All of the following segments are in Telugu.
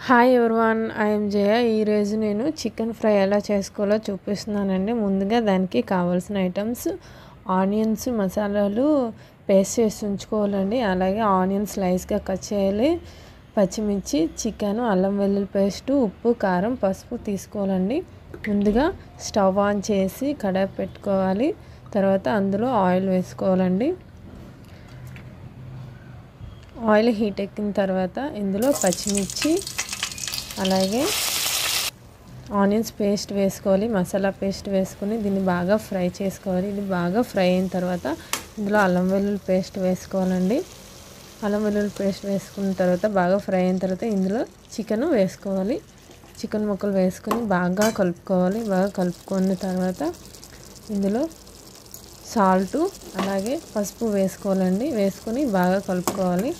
హాయ్ ఎవరివన్ ఐఎమ్ జయ ఈరోజు నేను చికెన్ ఫ్రై ఎలా చేసుకోవాలో చూపిస్తున్నానండి ముందుగా దానికి కావాల్సిన ఐటమ్స్ ఆనియన్స్ మసాలాలు పేస్ట్ చేసి ఉంచుకోవాలండి అలాగే ఆనియన్ స్లైస్గా కట్ చేయాలి పచ్చిమిర్చి చికెన్ అల్లం వెల్లుల్లి పేస్ట్ ఉప్పు కారం పసుపు తీసుకోవాలండి ముందుగా స్టవ్ ఆన్ చేసి కడాయి పెట్టుకోవాలి తర్వాత అందులో ఆయిల్ వేసుకోవాలండి ఆయిల్ హీట్ ఎక్కిన తర్వాత ఇందులో పచ్చిమిర్చి అలాగే ఆనియన్స్ పేస్ట్ వేసుకోవాలి మసాలా పేస్ట్ వేసుకొని దీన్ని బాగా ఫ్రై చేసుకోవాలి ఇది బాగా ఫ్రై అయిన తర్వాత ఇందులో అల్లం వెల్లుల్లి పేస్ట్ వేసుకోవాలండి అల్లం వెల్లుల్లి పేస్ట్ వేసుకున్న తర్వాత బాగా ఫ్రై అయిన తర్వాత ఇందులో చికెన్ వేసుకోవాలి చికెన్ ముక్కలు వేసుకొని బాగా కలుపుకోవాలి బాగా కలుపుకున్న తర్వాత ఇందులో సాల్టు అలాగే పసుపు వేసుకోవాలండి వేసుకొని బాగా కలుపుకోవాలి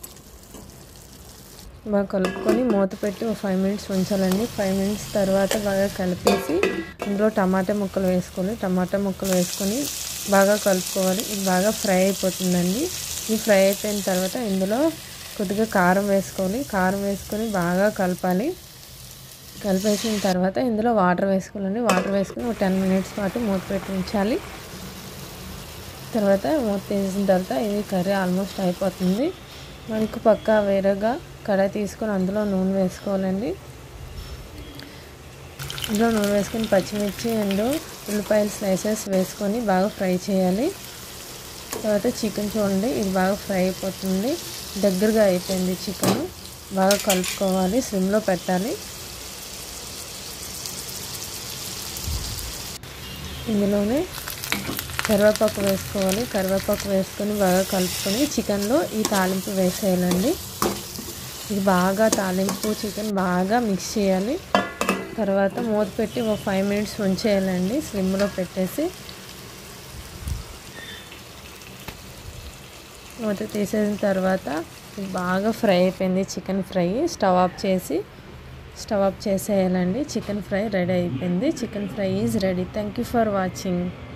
బాగా కలుపుకొని మూత పెట్టి ఒక ఫైవ్ మినిట్స్ ఉంచాలండి ఫైవ్ మినిట్స్ తర్వాత బాగా కలిపేసి ఇందులో టమాటా ముక్కలు వేసుకోవాలి టమాటా ముక్కలు వేసుకొని బాగా కలుపుకోవాలి ఇది బాగా ఫ్రై అయిపోతుందండి ఇది ఫ్రై అయిపోయిన తర్వాత ఇందులో కొద్దిగా కారం వేసుకోవాలి కారం వేసుకొని బాగా కలపాలి కలిపేసిన తర్వాత ఇందులో వాటర్ వేసుకోవాలండి వాటర్ వేసుకొని ఒక టెన్ మినిట్స్ పాటు మూత పెట్టి ఉంచాలి తర్వాత మూత తీసిన తర్వాత ఇది కర్రీ ఆల్మోస్ట్ అయిపోతుంది మనకు పక్క వేరేగా కడాయి తీసుకొని అందులో నూనె వేసుకోవాలండి అందులో నూనె వేసుకొని పచ్చిమిర్చి అండ్ ఉల్లిపాయల స్లైసెస్ వేసుకొని బాగా ఫ్రై చేయాలి తర్వాత చికెన్ చూడండి ఇది బాగా ఫ్రై అయిపోతుంది దగ్గరగా అయిపోయింది చికెన్ బాగా కలుపుకోవాలి స్లిమ్లో పెట్టాలి ఇందులోనే కరివేపాకు వేసుకోవాలి కరివేపాకు వేసుకొని బాగా కలుపుకొని చికెన్లో ఈ తాలింపు వేసేయాలండి ఇది బాగా తాలింపు చికెన్ బాగా మిక్స్ చేయాలి తర్వాత మూత పెట్టి ఒక ఫైవ్ మినిట్స్ ఉంచేయాలండి స్లిమ్లో పెట్టేసి మూత తీసేసిన తర్వాత బాగా ఫ్రై అయిపోయింది చికెన్ ఫ్రై స్టవ్ ఆఫ్ చేసి స్టవ్ ఆఫ్ చేసేయాలండి చికెన్ ఫ్రై రెడీ అయిపోయింది chicken fry is ready thank you for watching